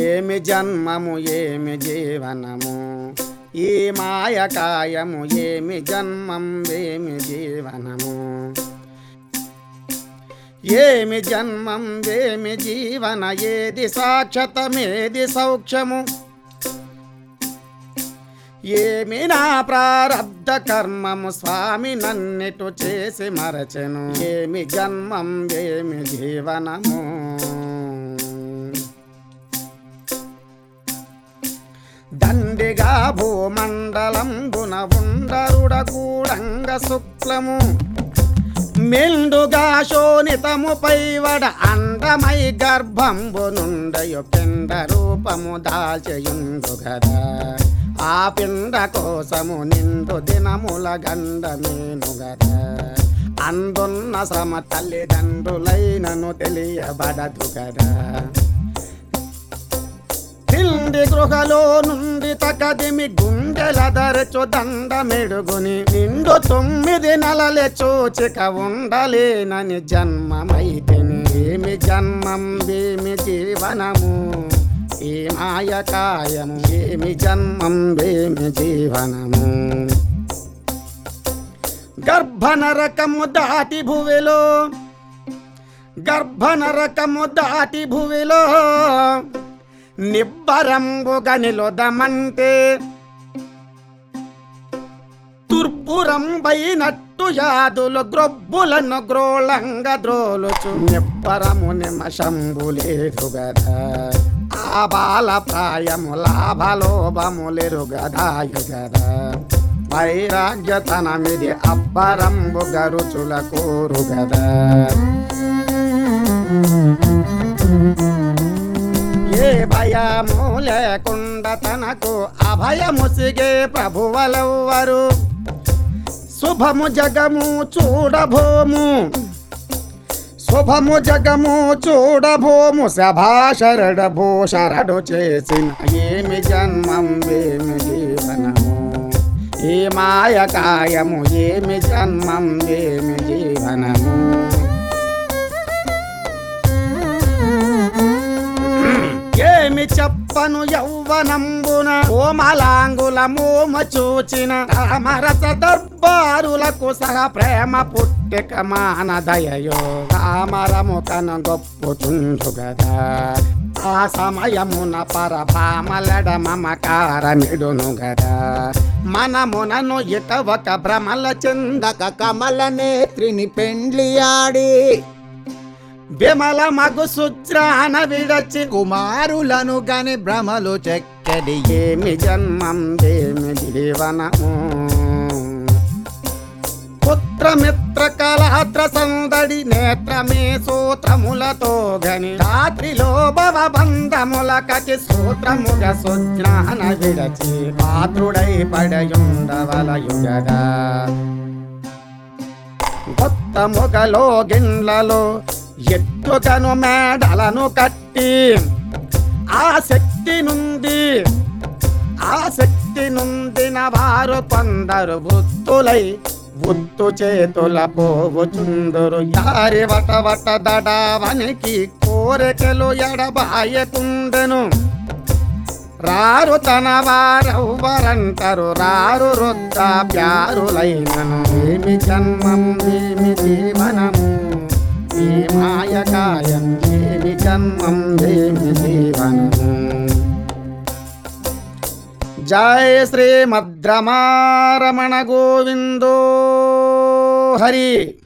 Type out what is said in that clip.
ఏమి జన్మము ఏమి జీవనము ఈ మాయకాయము ఏమి జన్మం ఏమి జీవనము ఏమి జన్మం ఏమి జీవన ఏది సాక్షతమేది సౌఖ్యము ఏమి నా ప్రారబ్ధ కర్మము స్వామి నన్నిటు చేసి మరచెను ఏమి జన్మం ఏమి జీవనము దండిగా భూమండలంబున ఉండరుడ కూడంగ శుక్లము మెండుగా శోణితము పైవడ అండమై గర్భంబు నుండయు పిండ రూపము దాల్చయుండు గదా ఆ పిండ కోసము నిండు దినముల గండమేను గదా అందున్న శ్రమ తల్లిదండ్రులైనను తెలియబడదు కదా తిండి గృహలో నుండి తకదిమి గుండెల దరచు దండ మెడుగుని నిండు తొమ్మిది నెలలే చూచిక ఉండలేనని జన్మమైతిని ఏమి జన్మం ఏమి జీవనము ఈ మాయకాయము ఏమి జన్మం ఏమి జీవనము గర్భనరకము దాటి భువిలో గర్భనరకము దాటి భువిలో నిబ్బరంబుగా నిలుదమంటే తుర్పురంబైనట్టు యాదులు గ్రొబ్బులను గ్రోళంగ ద్రోలుచు నిబ్బరము నిమశంబులేరు గదా ఆ బాల ప్రాయము లాభలోభములేరు గదాయు గదా వైరాగ్యతనమిది అబ్బరంబు గరుచుల కోరు గదా ఏ భయము లేకుండా తనకు అభయము సిగే ప్రభువలెవ్వరు శుభము జగము చూడభోము శుభము జగము చూడభోము సభాశరడ భూషరడు చేసిన ఏమి జన్మం ఏమి జీవనము ఏ మాయకాయము ఏమి జన్మం ఏమి జీవనము ఏమి చెప్పను యౌవనంబున కోమలాంగుల మోమ చూచిన రామరస దర్బారులకు సహ ప్రేమ పుట్టిక మానదయయో కామరము కన గొప్పుచుండు గదా ఆ సమయమున పరభామలడ మమకారమిడును గదా మనమునను ఇక ఒక భ్రమల చెందక కమల నేత్రిని పెండ్లియాడి విమల మగు సుజ్రాన విడచి కుమారులను గని భ్రమలు చెక్కడి ఏమి జన్మం ఏమి జీవనము పుత్రమిత్ర కళాత్ర సందడి నేత్రమే సూత్రములతో గని రాత్రిలో భవ బంధముల కటి సూత్రముగ సుజ్ఞాన విడచి పాత్రుడై పడయుండవలయుగదా కొత్త మొగలో గిన్లలో ఎత్తుకను మేడలను కట్టి ఆ శక్తి నుండి ఆ శక్తి నుండిన వారు కొందరు వృత్తులై వృత్తు చేతుల పోవుచుందరు యారి వట వట దడావనికి కోరికలు ఎడబాయకుండెను రారు తన వారెవ్వరంటారు రారు వృద్ధ ప్యారులైనను ఏమి జన్మం ఏమి జీవనము ఈ మాయకాయం ఏమి జన్మం ఏమి జీవనము జయ శ్రీ మద్రమారమణ గోవిందో హరి